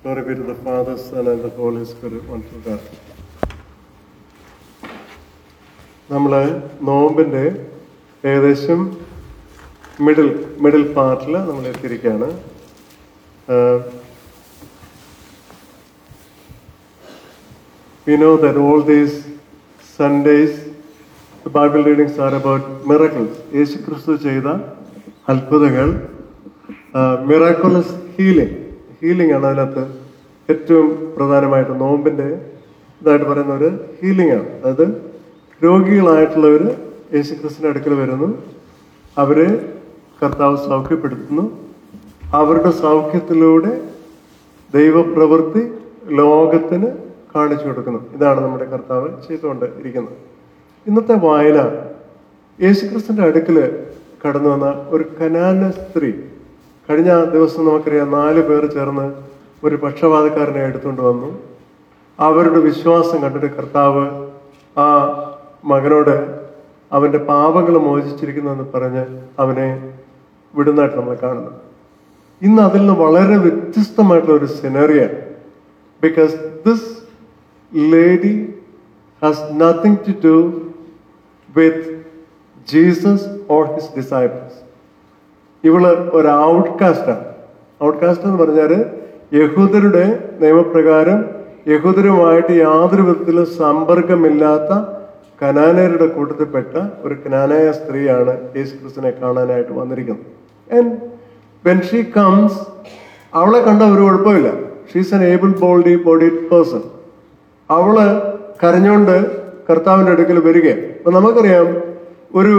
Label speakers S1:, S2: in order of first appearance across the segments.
S1: Glory be to the Father, Son, and the Holy Spirit, one true God. നമ്മൾ നോമ്പിന്റെ ഏകദേശം middle middle പാർട്ടിൽ നമ്മൾ എത്തിയിരിക്കുകയാണ് Uh, we know that all these Sundays, the Bible readings are about miracles. യേശു ക്രിസ്തു ചെയ്ത അത്ഭുതങ്ങൾ miraculous healing healing ആണ് അതിനകത്ത് ഏറ്റവും പ്രധാനമായിട്ട് നോമ്പിന്റെ ഇതായിട്ട് പറയുന്ന ഒരു ഹീലിംഗ് ആണ് അതായത് രോഗികളായിട്ടുള്ളവർ യേശു ക്രിസ്തുവിന്റെ അടുക്കൽ വരുന്നു അവരെ കർത്താവ് സൗഖ്യപ്പെടുത്തുന്നു അവരുടെ സൗഖ്യത്തിലൂടെ ദൈവപ്രവൃത്തി ലോകത്തിന് കാണിച്ചു കൊടുക്കുന്നു ഇതാണ് നമ്മുടെ കർത്താവ് ചെയ്തുകൊണ്ട് ഇരിക്കുന്നത് ഇന്നത്തെ വായന യേശുക്രിസ്തുവിന്റെ അടുക്കല് കടന്നു വന്ന ഒരു കനാന സ്ത്രീ കഴിഞ്ഞ ദിവസം നമുക്കറിയാം നാല് പേർ ചേർന്ന് ഒരു പക്ഷപാതക്കാരനെ എടുത്തുകൊണ്ട് വന്നു അവരുടെ വിശ്വാസം കണ്ടിട്ട് കർത്താവ് ആ മകനോട് അവന്റെ പാപങ്ങൾ മോചിച്ചിരിക്കുന്നു എന്ന് പറഞ്ഞ് അവനെ വിടുന്നതായിട്ട് നമ്മൾ കാണുന്നു ഇന്ന് അതിൽ നിന്ന് വളരെ വ്യത്യസ്തമായിട്ടുള്ള ഒരു സിനറിയാണ് because this lady has nothing to do with Jesus or his disciples ഇവള് ഒരു ഔട്ട്കാസ്റ്റാണ് ഔട്ട്കാസ്റ്റ് എന്ന് പറഞ്ഞാൽ യഹൂദരുടെ നിയമപ്രകാരം യഹൂദരുമായിട്ട് യാതൊരു വിധത്തിലും സമ്പർക്കമില്ലാത്ത കനാനയരുടെ കൂട്ടത്തിൽപ്പെട്ട ഒരു കനാനായ സ്ത്രീയാണ് യേശു ക്രിസ്തുവിനെ കാണാനായിട്ട് വന്നിരിക്കുന്നത് ആൻഡ് വെൻ ഷീ കംസ് അവളെ കണ്ട ഒരു കുഴപ്പമില്ല she's an able boldly body person അവള് കരഞ്ഞോണ്ട് കർത്താവിന്റെ അടുക്കൽ വരികയാണ് അപ്പൊ നമുക്കറിയാം ഒരു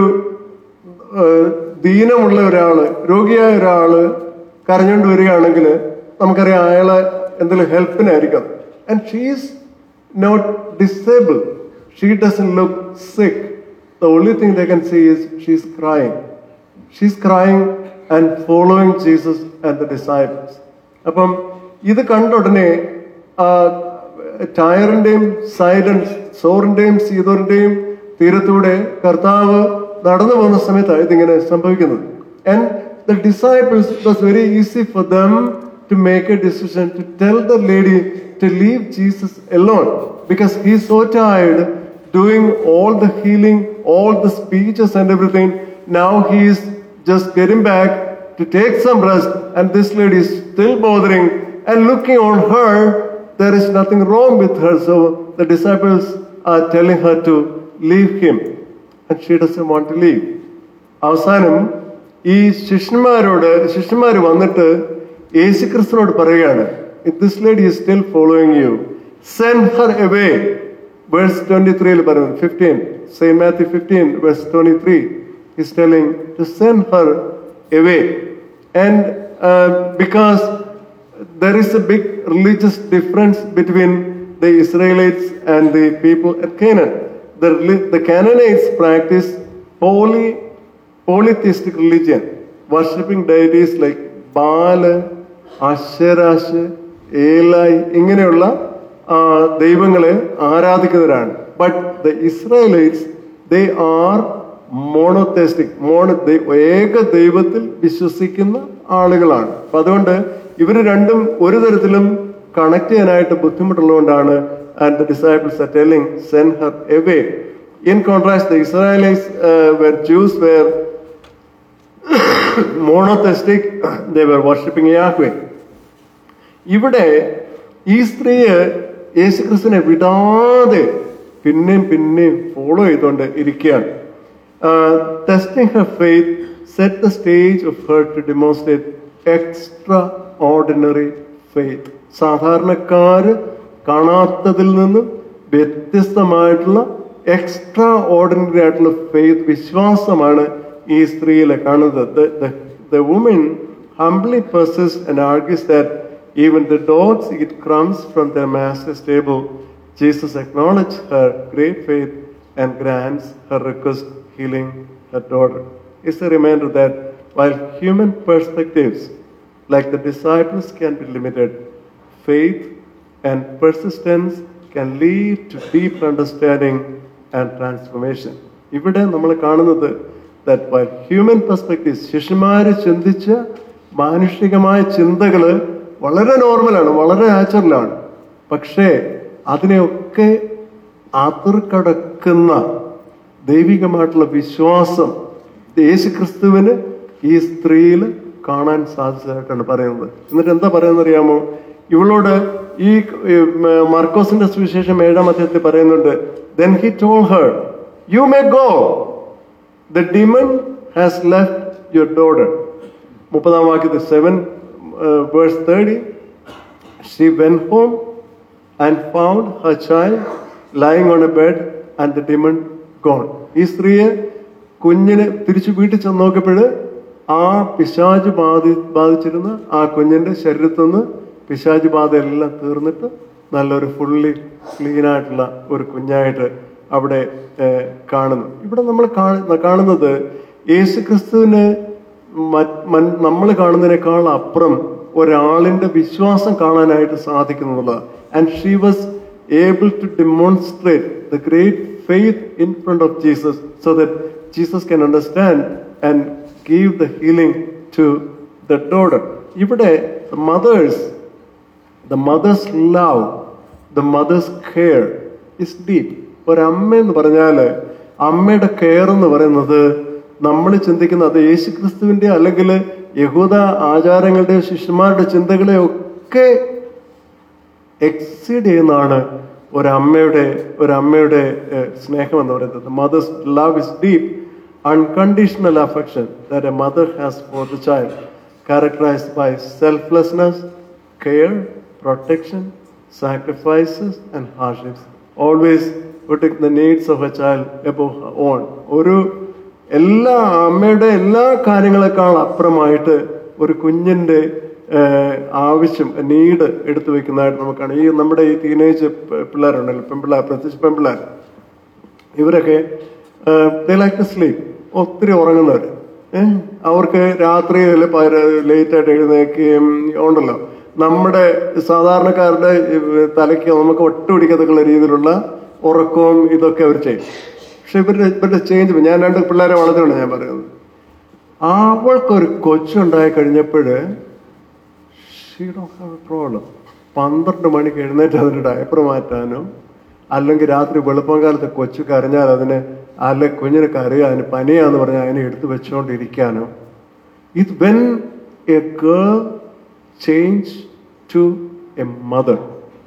S1: ഏഹ്, ദീനമുള്ള ഒരാള് രോഗിയായ ഒരാള് കരഞ്ഞോണ്ട് വരികയാണെങ്കിൽ നമുക്കറിയാം അയാളെ എന്തെങ്കിലും ഹെൽപ്പിനായിരിക്കും and she's not disabled she doesn't look sick the only thing they can see is she's crying she's crying and following Jesus and the disciples അപ്പം ഇത് കണ്ട ഉടനെ ആ, ടയറിന്റെയും സൈലൻസ് സോറിന്റെയും സീതോറിന്റെയും തീരത്തൂടെ കർത്താവ് നടന്നു പോകുന്ന സമയത്താണ് ഇതിങ്ങനെ സംഭവിക്കുന്നത് and the disciples it was very easy for them to make a decision to tell the lady to leave Jesus alone because he so tired doing all the healing, all the speeches and everything. Now he is just getting back to take some rest, and this lady is still bothering and looking on her. There is nothing wrong with her, so the disciples are telling her to leave him, and she doesn't want to leave. അവസാനം ഈ ശിഷ്യന്മാരോട് ശിഷ്യന്മാർ വന്നിട്ട് യേശുക്രിസ്തുനോട് പറയുകയാണ് this lady is still following you send her away verse twenty ത്രീയിൽ പറയുന്നത് fifteen same Matthew fifteen verse twenty three is telling to send her away and because there is a big religious difference between the Israelites and the people at Canaan the Canaanites practice poly polytheistic religion, worshipping deities like Baal അശരാശ് ഏലായി ഇങ്ങനെയുള്ള ആ, ദൈവങ്ങളെ ആരാധിക്കുന്നവരാണ് but the Israelites they are monotheistic mono ഏക ദൈവത്തിൽ വിശ്വസിക്കുന്ന ആളുകളാണ് അപ്പൊ അതുകൊണ്ട് ഇവർ രണ്ടും ഒരു തരത്തിലും കണക്ട് ചെയ്യാനായിട്ട് ബുദ്ധിമുട്ടുള്ളതുകൊണ്ടാണ് and the disciples are telling send her away in contrast the Israelites were Jews were monotheistic they were worshipping Yahweh ഇവിടെ ഈ സ്ത്രീയെ യേശുക്രിസ്തുവിനെ വിടാതെ പിന്നെയും പിന്നെയും ഫോളോ ചെയ്തുകൊണ്ട് ഇരിക്കുകയാണ് testing her faith set the stage of her to demonstrate extraordinary faith സാധാരണക്കാര് കാണാത്തതിൽ നിന്നും വ്യത്യസ്തമായിട്ടുള്ള എക്സ്ട്രാ ഓർഡിനറി ആയിട്ടുള്ള ഫെയ്ത്ത് വിശ്വാസമാണ് ഈ സ്ത്രീയിലെ കാണുന്നത് the woman humbly persists and argues that even the dogs eat crumbs from their master's table. Jesus acknowledges her great faith and grants her request, healing her daughter. It's a reminder that while human perspectives, like the disciples, can be limited, faith and persistence can lead to deep understanding and transformation. ഇവിടെ നമ്മൾ കാണുന്നത് that why human perspective ശിഷ്യന്മാര് ചിന്തിച്ച മാനുഷികമായ ചിന്തകള് വളരെ നോർമലാണ് വളരെ നാച്ചുറലാണ് പക്ഷേ അതിനെയൊക്കെ അതിർക്കടക്കുന്ന ദൈവികമായിട്ടുള്ള വിശ്വാസം യേശു ക്രിസ്തുവിന് ഈ സ്ത്രീയിൽ കാണാൻ സാധിച്ചതായിട്ടാണ് പറയുന്നത് എന്നിട്ട് എന്താ പറയുന്നത് അറിയാമോ ഇവളോട് ഈ മാർക്കോസിന്റെ സുവിശേഷം ഏഴാം അധ്യായത്തിൽ പറയുന്നുണ്ട് then he told her you may go the demon has left your daughter മുപ്പതാം വാക്യത്തിൽ seven verse thirty she went home and found her child lying on a bed and the demon gone ഈ സ്ത്രീയെ കുഞ്ഞിനെ തിരിച്ചു വീട്ടിൽ ചെന്ന് നോക്കിയപ്പോൾ ആ പിശാജ് ബാധി ബാധിച്ചിരുന്ന ആ കുഞ്ഞിന്റെ ശരീരത്തിൽ നിന്ന് പിശാജ് ബാധ എല്ലാം തീർന്നിട്ട് നല്ലൊരു ഫുള്ളി ക്ലീൻ ആയിട്ടുള്ള ഒരു കുഞ്ഞായിട്ട് അവിടെ ഏഹ്, കാണുന്നു ഇവിടെ നമ്മൾ കാണു- കാണുന്നത് യേശു ക്രിസ്തുവിന് നമ്മൾ കാണുന്നതിനേക്കാൾ അപ്പുറം ഒരാളിന്റെ വിശ്വാസം കാണാനായിട്ട് സാധിക്കുന്നുള്ളത് and she was able to demonstrate the great faith in front of Jesus so that Jesus can understand and give the healing to the daughter ഇവിടെ mother's the mother's love the mother's care is deep ഒരമ്മ എന്ന് പറഞ്ഞാല് അമ്മയുടെ care എന്ന് പറയുന്നത് നമ്മൾ ചിന്തിക്കുന്ന അത് യേശു ക്രിസ്തുവിന്റെ അല്ലെങ്കിൽ യഹൂദ ആചാരങ്ങളുടെയോ ശിഷ്യന്മാരുടെ ചിന്തകളെ ഒക്കെ എക്സീഡ് ചെയ്യുന്നതാണ് ഒരമ്മയുടെ ഒരമ്മയുടെ ഏഹ്, സ്നേഹം എന്ന് പറയുന്നത് mother's love is deep unconditional affection that a mother has for the child characterized by selflessness, care, protection, sacrifices, and hardships. Always putting the needs of a child above her own. ഒരു എല്ലാ അമ്മയുടെ എല്ലാ കാര്യങ്ങളെക്കാൾ അപ്പുറമായിട്ട് ഒരു കുഞ്ഞിന്റെ ഏഹ്, ആവശ്യം need എടുത്തു വെക്കുന്നതായിട്ട് നമുക്കാണ് ഈ നമ്മുടെ ഈ ടീനേജ് പിള്ളേരുണ്ടല്ലോ പെൺപിള്ളേർ പ്രത്യേകിച്ച് പെൺപിള്ളേർ ഇവരൊക്കെ ലൈക്ക് ടു സ്ലീപ്പ് ഒത്തിരി ഉറങ്ങുന്നവർ അവർക്ക് രാത്രി ലേറ്റ് ആയിട്ട് എഴുന്നേക്കുകയും ഉണ്ടല്ലോ നമ്മുടെ സാധാരണക്കാരുടെ ഈ തലയ്ക്ക് നമുക്ക് ഒട്ടുപിടിക്കത്തക്കുള്ള രീതിയിലുള്ള ഉറക്കവും ഇതൊക്കെ അവർ ചെയ്യും പക്ഷെ ഇവരുടെ ഇവരുടെ ചേഞ്ച് ഞാൻ രണ്ട് പിള്ളേരെ വളർത്തിയാണ് ഞാൻ പറയുന്നത് അവൾക്കൊരു കൊച്ചുണ്ടായി കഴിഞ്ഞപ്പോഴ് she don't have a problem പന്ത്രണ്ട് മണിക്ക് എഴുന്നേറ്റ് അതിന്റെ ഡയപ്പർ മാറ്റാനോ അല്ലെങ്കിൽ രാത്രി വെളുപ്പം കാലത്ത് കൊച്ചു കരഞ്ഞാൽ അതിന് അല്ലെ കുഞ്ഞിന് കരയുക അതിന് പനിയാന്ന് പറഞ്ഞാൽ അതിനെ എടുത്തു വെച്ചുകൊണ്ടിരിക്കാനോ ഇത് when a girl change to a mother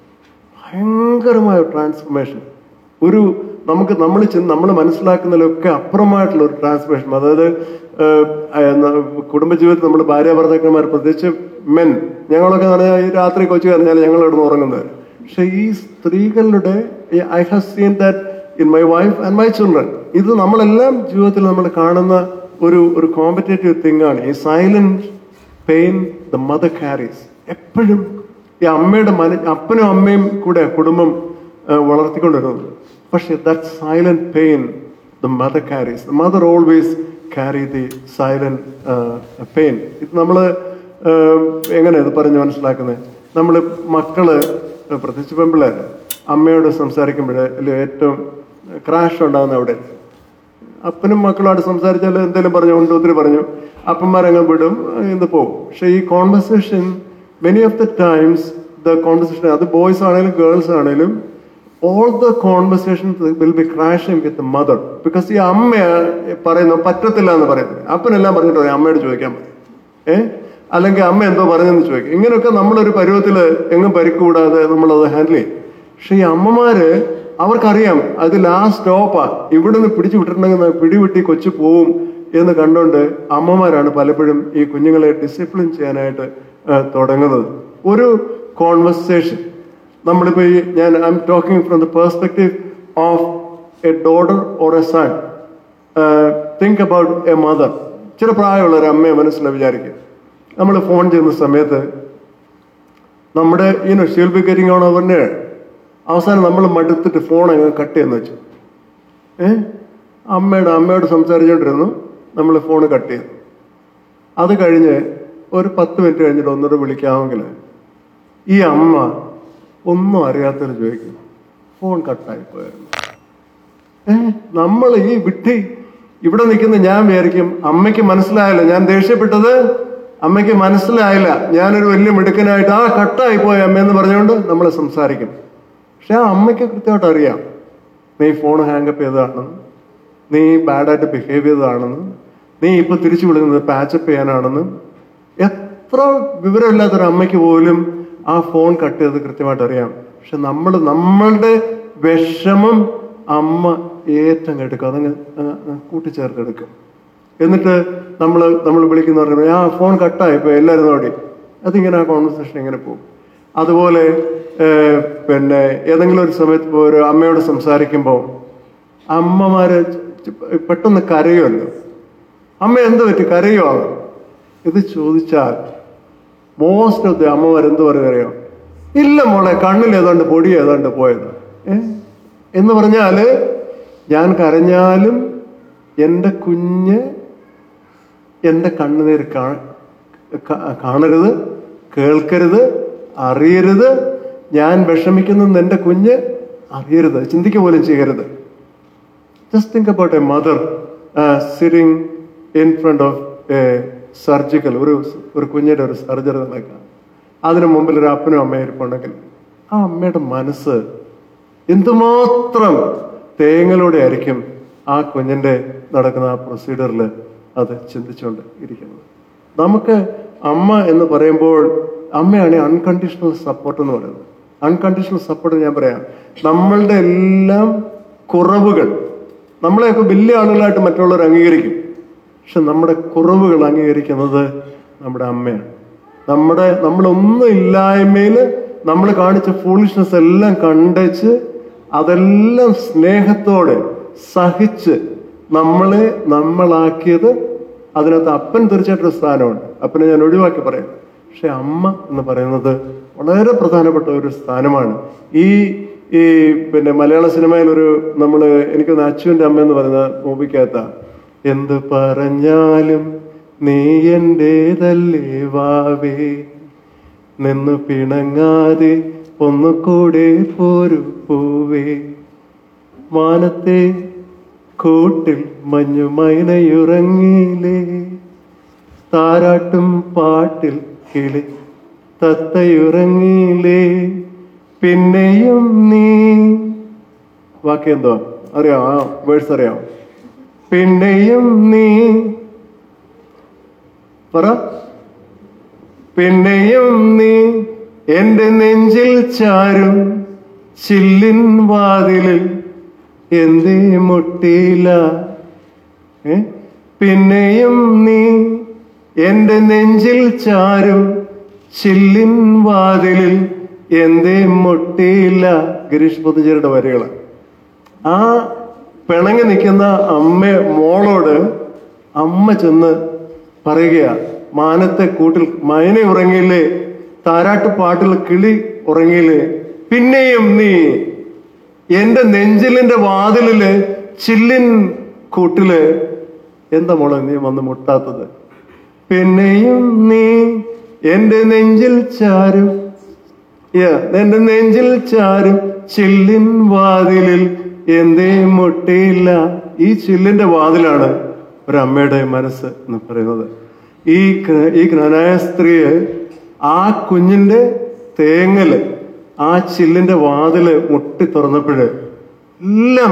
S1: ഭയങ്കരമായ ട്രാൻസ്ഫർമേഷൻ ഒരു നമുക്ക് നമ്മൾ നമ്മൾ മനസ്സിലാക്കുന്നതിലൊക്കെ അപ്പുറമായിട്ടുള്ള ഒരു ട്രാൻസ്ഫർമേഷൻ അതായത് ഏഹ്, ഏഹ്, ന- കുടുംബജീവിതത്തിൽ നമ്മൾ ഭാര്യ ഭർത്താക്കന്മാർ പ്രത്യേകിച്ച് മെൻ ഞങ്ങളൊക്കെ എന്ന് പറഞ്ഞാൽ ഈ രാത്രി കൊച്ചു കഴിഞ്ഞാൽ ഞങ്ങൾ ഇവിടുന്ന് ഉറങ്ങുന്നവർ പക്ഷെ ഈ സ്ത്രീകളുടെ I have seen that in my wife and my children ഇത് നമ്മളെല്ലാം ജീവിതത്തിൽ നമ്മൾ കാണുന്ന ഒരു ഒരു കോമ്പറ്റേറ്റീവ് തിങ് ആണ് ഈ silent pain the mother carries എപ്പോഴും ഈ അമ്മയുടെ മന അപ്പനും അമ്മയും കൂടെ കുടുംബം ആ, വളർത്തിക്കൊണ്ടിരുന്നത് പക്ഷെ that silent pain the mother carries the mother always carry the silent pain ഇത് നമ്മള് ആ, എങ്ങനെ ഇത് പറഞ്ഞ് മനസ്സിലാക്കുന്നത് നമ്മൾ മക്കള് പ്രത്യേകിച്ച് പെൺപിള്ളേര് അമ്മയോട് സംസാരിക്കുമ്പോൾ ഏറ്റവും ക്രാഷ് ഉണ്ടാകുന്ന അവിടെ അപ്പനും മക്കളുമായിട്ട് സംസാരിച്ചാൽ എന്തെങ്കിലും പറഞ്ഞു കൊണ്ട് ഒത്തിരി പറഞ്ഞു അപ്പന്മാരങ്ങ് വിടും ഇന്ന് പോകും പക്ഷെ ഈ conversation many of the times the conversation അത് ബോയ്സ് ആണെങ്കിലും ഗേൾസ് ആണെങ്കിലും all the conversation will be crashing with mother because ഈ അമ്മ പറയുന്നു പറ്റത്തില്ല എന്ന് പറയുന്നത് അപ്പനെല്ലാം പറഞ്ഞിട്ട് പറയും അമ്മയോട് ചോദിക്കാൻ പറയും ഏ അല്ലെങ്കിൽ അമ്മ എന്തോ പറഞ്ഞെന്ന് ചോദിക്കും ഇങ്ങനെയൊക്കെ നമ്മളൊരു പരുവത്തില് എങ്ങും പരിക്കൂടാതെ നമ്മളത് ഹാൻഡിൽ ചെയ്യും പക്ഷെ ഈ അമ്മമാര് അവർക്കറിയാം അത് ലാസ്റ്റ് സ്റ്റോപ്പാ ഇവിടുന്ന് പിടിച്ചു വിട്ടിട്ടുണ്ടെങ്കിൽ പിടിവിട്ടി കൊച്ചു പോവും എന്ന് കണ്ടുകൊണ്ട് അമ്മമാരാണ് പലപ്പോഴും ഈ കുഞ്ഞുങ്ങളെ ഡിസിപ്ലിൻ ചെയ്യാനായിട്ട് ആ, തുടങ്ങുന്നത് ഒരു കോൺവെർസേഷൻ നമ്മളിപ്പോ ഈ ഞാൻ I'm talking from the perspective of a daughter or a son think about a mother ചില പ്രായമുള്ള ഒരു അമ്മയെ മനസ്സിൽ വിചാരിക്കുക നമ്മൾ ഫോൺ ചെയ്യുന്ന സമയത്ത് നമ്മുടെ ഈ ഷീൽ ബി ഗെറ്റിംഗ് ഓൺ അവറിന്റെ അവസാനം നമ്മൾ മടുത്തിട്ട് ഫോൺ അങ്ങ് കട്ട് ചെയ്യുന്ന വെച്ചു ഏ അമ്മയുടെ അമ്മയോട് സംസാരിച്ചുകൊണ്ടിരുന്നു നമ്മൾ ഫോൺ കട്ട് ചെയ്തു അത് കഴിഞ്ഞ് ഒരു പത്ത് മിനിറ്റ് കഴിഞ്ഞിട്ട് ഒന്നുകൂടെ വിളിക്കാമെങ്കിൽ ഈ അമ്മ ഒന്നും അറിയാത്തവര് ചോദിക്കും ഫോൺ കട്ടായി പോയായിരുന്നു ഏ നമ്മൾ ഈ വിട്ടി ഇവിടെ നിൽക്കുന്ന ഞാൻ വിചാരിക്കും അമ്മയ്ക്ക് മനസ്സിലായല്ലോ ഞാൻ ദേഷ്യപ്പെട്ടത് അമ്മയ്ക്ക് മനസ്സിലായില്ല ഞാനൊരു വലിയ മിടുക്കനായിട്ട് ആ കട്ടായി പോയ അമ്മയെന്ന് പറഞ്ഞുകൊണ്ട് നമ്മൾ സംസാരിക്കും പക്ഷെ ആ അമ്മയ്ക്ക് കൃത്യമായിട്ട് അറിയാം നീ ഫോൺ ഹാങ്കപ്പ് ചെയ്തതാണെന്ന് നീ ബാഡായിട്ട് ബിഹേവ് ചെയ്തതാണെന്ന് നീ ഇപ്പൊ തിരിച്ചു വിടുന്നത് പാച്ചപ്പ് ചെയ്യാനാണെന്ന് എത്ര വിവരമില്ലാത്തൊരു അമ്മയ്ക്ക് പോലും ആ ഫോൺ കട്ട് ചെയ്ത് കൃത്യമായിട്ട് അറിയാം പക്ഷെ നമ്മൾ നമ്മളുടെ വിഷമം അമ്മ ഏറ്റവും എടുക്കും അതങ്ങ് അങ്ങ് അങ്ങ് കൂട്ടിച്ചേർത്തെടുക്കും എന്നിട്ട് നമ്മൾ നമ്മൾ വിളിക്കുന്ന പറയുന്നത് ആ ഫോൺ കട്ടായി ഇപ്പൊ എല്ലാവരും നോടി അതിങ്ങനെ ആ കോൺവെർസേഷൻ ഇങ്ങനെ പോകും അതുപോലെ ഏഹ്, പിന്നെ ഏതെങ്കിലും ഒരു സമയത്ത് ഇപ്പൊ ഒരു അമ്മയോട് സംസാരിക്കുമ്പോൾ അമ്മമാര് ച- പെട്ടെന്ന് കരയുമല്ലോ അമ്മ എന്ത് പറ്റി കരയോ ഇത് ചോദിച്ചാൽ മോസ്റ്റ് ഓഫ് ദി അമ്മമാർ എന്ത് പറയുകയോ ഇല്ല മോളെ കണ്ണിൽ ഏതാണ്ട് പൊടി ഏതാണ്ട് പോയത് ഏ എന്ന് പറഞ്ഞാല് ഞാൻ കരഞ്ഞാലും എൻ്റെ കുഞ്ഞ് എൻ്റെ കണ്ണുനീർ കാ- കാ- കാണരുത് കേൾക്കരുത് അറിയരുത് ഞാൻ വിഷമിക്കുന്നത് എൻ്റെ കുഞ്ഞ് അറിയരുത് ചിന്തിക്കുക പോലും ചെയ്യരുത് just think about a mother sitting in front of a surgical ഒരു ഒരു കുഞ്ഞിന്റെ ഒരു സർജറി നടക്കുക അതിനു മുമ്പിൽ ഒരു അപ്പനും അമ്മയും ഇരിപ്പുണ്ടെങ്കിൽ ആ അമ്മയുടെ മനസ്സ് എന്തുമാത്രം തേങ്ങലോടെ ആയിരിക്കും ആ കുഞ്ഞിന്റെ നടക്കുന്ന ആ പ്രൊസീജിയറിൽ അത് ചിന്തിച്ചുകൊണ്ട് ഇരിക്കുന്നത് നമുക്ക് അമ്മ എന്ന് പറയുമ്പോൾ അമ്മയാണ് അൺകണ്ടീഷണൽ സപ്പോർട്ട് എന്ന് പറയുന്നത് അൺകണ്ടീഷണൽ സപ്പോർട്ട് ഞാൻ പറയാം നമ്മളുടെ എല്ലാം കുറവുകൾ നമ്മളെയൊക്കെ വലിയ ആളുകളായിട്ട് മറ്റുള്ളവർ അംഗീകരിക്കും പക്ഷെ നമ്മുടെ കുറവുകൾ അംഗീകരിക്കുന്നത് നമ്മുടെ അമ്മയാണ് നമ്മുടെ നമ്മളൊന്നും ഇല്ലായ്മയിൽ നമ്മൾ കാണിച്ച ഫൂളിഷ്നെസ് എല്ലാം കണ്ടച്ച് അതെല്ലാം സ്നേഹത്തോടെ സഹിച്ച് നമ്മളെ നമ്മളാക്കിയത് അതിനകത്ത് അപ്പൻ തീർച്ചയായിട്ടും ഒരു സ്ഥാനമുണ്ട് അപ്പനെ ഞാൻ ഒഴിവാക്കി പറയാം പക്ഷെ അമ്മ എന്ന് പറയുന്നത് വളരെ പ്രധാനപ്പെട്ട ഒരു സ്ഥാനമാണ് ഈ ഈ പിന്നെ മലയാള സിനിമയിൽ ഒരു നമ്മൾ എനിക്കൊന്ന് അച്ചുവിന്റെ അമ്മ എന്ന് പറയുന്ന മൂവിക്കകത്ത എന്ത് പറഞ്ഞാലും നീ എന്റേതല്ലേ വാവേ നിന്ന് പിണങ്ങാതെ ഒന്നുകൂടെ പോരു പൂവേ മാനത്തെ കൂട്ടിൽ മഞ്ഞുമൈനയുറങ്ങിയില്ലേ താരാട്ടും പാട്ടിൽ കിളി തത്തയുറങ്ങിയില്ലേ പിന്നെയും നീ ബാക്കി എന്തോ അറിയാം ആ വേഴ്സ് അറിയാം പിന്നെയും നീ പറ പിന്നെയും നീ എന്റെ നെഞ്ചിൽ ചാരും ചില്ലിൻ വാതിലിൽ എന്തേ മുട്ടിയില്ല ഏ? പിന്നെയും നീ എന്റെ നെഞ്ചിൽ ചാരും ചില്ലിൻ വാതിലിൽ എന്തേ മുട്ടിയില്ല ഗിരീഷ് പൊതുചേരുടെ വരികളാണ് ആ പിണങ്ങി നിൽക്കുന്ന അമ്മ മോളോട് അമ്മ ചെന്ന് പറയുകയാ മാനത്തെ കൂട്ടിൽ മൈന ഉറങ്ങിയില്ലേ താരാട്ട് പാട്ടിൽ കിളി ഉറങ്ങിയില്ലേ പിന്നെയും നീ എന്റെ നെഞ്ചിലിന്റെ വാതിലില് ചില്ലിൻ കൂട്ടില് എന്താ മോളെ നീ വന്ന് മുട്ടാത്തത് പിന്നെയും നീ എന്റെ നെഞ്ചിൽ ചാരും Yeah, എന്റെ നെഞ്ചിൽ ചാരും ചില്ലിൻ വാതിലിൽ എന്തേ മുട്ടിയില്ല ഈ ചില്ലിന്റെ വാതിലാണ് ഒരു അമ്മയുടെ മനസ്സ് എന്ന് പറയുന്നത് ഈ ക- ഈ ജ്ഞാനായ സ്ത്രീയെ ആ കുഞ്ഞിന്റെ തേങ്ങല് ആ ചില്ലിന്റെ വാതില് മുട്ടി തുറന്നപ്പോഴ് എല്ലാം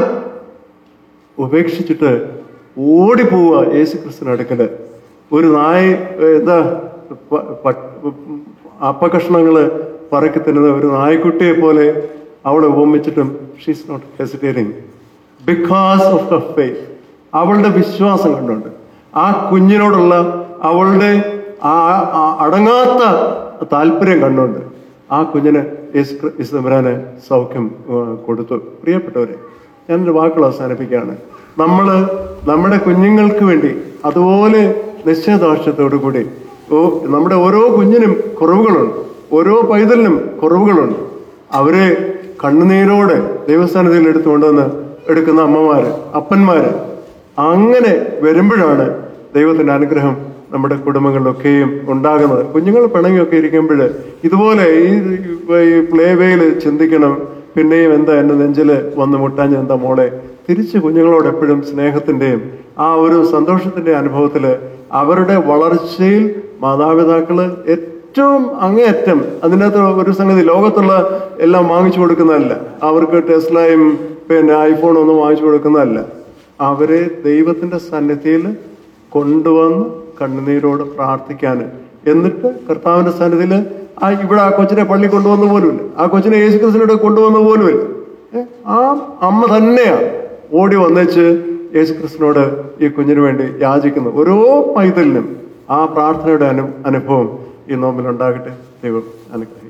S1: ഉപേക്ഷിച്ചിട്ട് ഓടിപ്പോവുക യേശു ക്രിസ്തുവിന് അടുക്കല് ഒരു നായ് ഏ, എന്താ പ- പ- അപ്പകഷ്ണങ്ങള് പറക്കി തരുന്ന ഒരു നായ്ക്കുട്ടിയെ പോലെ അവളെ ഉപമിച്ചിട്ടും she's not hesitating because of the faith അവളുടെ വിശ്വാസം കണ്ടുണ്ട് ആ കുഞ്ഞിനോടുള്ള അവളുടെ ആ ആ അടങ്ങാത്ത താല്പര്യം കണ്ടുകൊണ്ട് ആ കുഞ്ഞിന് യേശു ക്രി- യേശു തമ്പുരാന് സൗഖ്യം ആ, കൊടുത്തു പ്രിയപ്പെട്ടവരെ ഞാനൊരു വാക്കുകൾ അവസാനിപ്പിക്കുകയാണ് നമ്മൾ നമ്മുടെ കുഞ്ഞുങ്ങൾക്ക് വേണ്ടി അതുപോലെ നിശ്ചയദാർഷ്ട്യത്തോടു കൂടി ഓ നമ്മുടെ ഓരോ കുഞ്ഞിനും കുറവുകളുണ്ട് ഓരോ പൈതലിനും കുറവുകളുണ്ട് അവരെ കണ്ണുനീരോടെ ദൈവസ്ഥാനത്തിൽ എടുത്തു കൊണ്ടുവന്ന് എടുക്കുന്ന അമ്മമാര് അപ്പന്മാര് അങ്ങനെ വരുമ്പോഴാണ് ദൈവത്തിന്റെ അനുഗ്രഹം നമ്മുടെ കുടുംബങ്ങളിലൊക്കെയും ഉണ്ടാകുന്നത് കുഞ്ഞുങ്ങൾ പിണങ്ങിയൊക്കെ ഇരിക്കുമ്പോൾ ഇതുപോലെ ഈ ഈ പ്ലേ വേയിൽ ചിന്തിക്കണം പിന്നെയും എന്താ എന്റെ നെഞ്ചില് വന്ന് മുട്ടാഞ്ഞ എന്താ മോളെ തിരിച്ച് കുഞ്ഞുങ്ങളോട് എപ്പോഴും സ്നേഹത്തിന്റെയും ആ ഒരു സന്തോഷത്തിന്റെ അനുഭവത്തില് അവരുടെ വളർച്ചയിൽ മാതാപിതാക്കള് ഏറ്റവും അങ്ങേയറ്റം അതിനകത്ത് ഒരു സംഗതി ലോകത്തുള്ള എല്ലാം വാങ്ങിച്ചു കൊടുക്കുന്നതല്ല അവർക്ക് ടെസ്ലയും പിന്നെ ഐഫോണും ഒന്നും വാങ്ങിച്ചു കൊടുക്കുന്നതല്ല അവരെ ദൈവത്തിന്റെ സന്നിധിയിൽ കൊണ്ടുവന്ന് കണ്ണുനീരോട് പ്രാർത്ഥിക്കാൻ എന്നിട്ട് കർത്താവിന്റെ സന്നിധിയിൽ ആ ഇവിടെ ആ കൊച്ചിനെ പള്ളി കൊണ്ടുവന്ന പോലുമില്ല ആ കൊച്ചിനെ യേശുക്രിസ്തുവിനോട് കൊണ്ടുവന്ന പോലുമില്ല ഏ, ആ അമ്മ തന്നെയാ ഓടി വന്നേച്ച് യേശുക്രിസ്തുവിനോട് ഈ കുഞ്ഞിന് വേണ്ടി യാചിക്കുന്നു ഓരോ പൈതലിനും ആ പ്രാർത്ഥനയുടെ അനു അനുഭവം ഈ നോമ്പിൽ ഉണ്ടാകട്ടെ ദൈവം അനുഗ്രഹിക്കും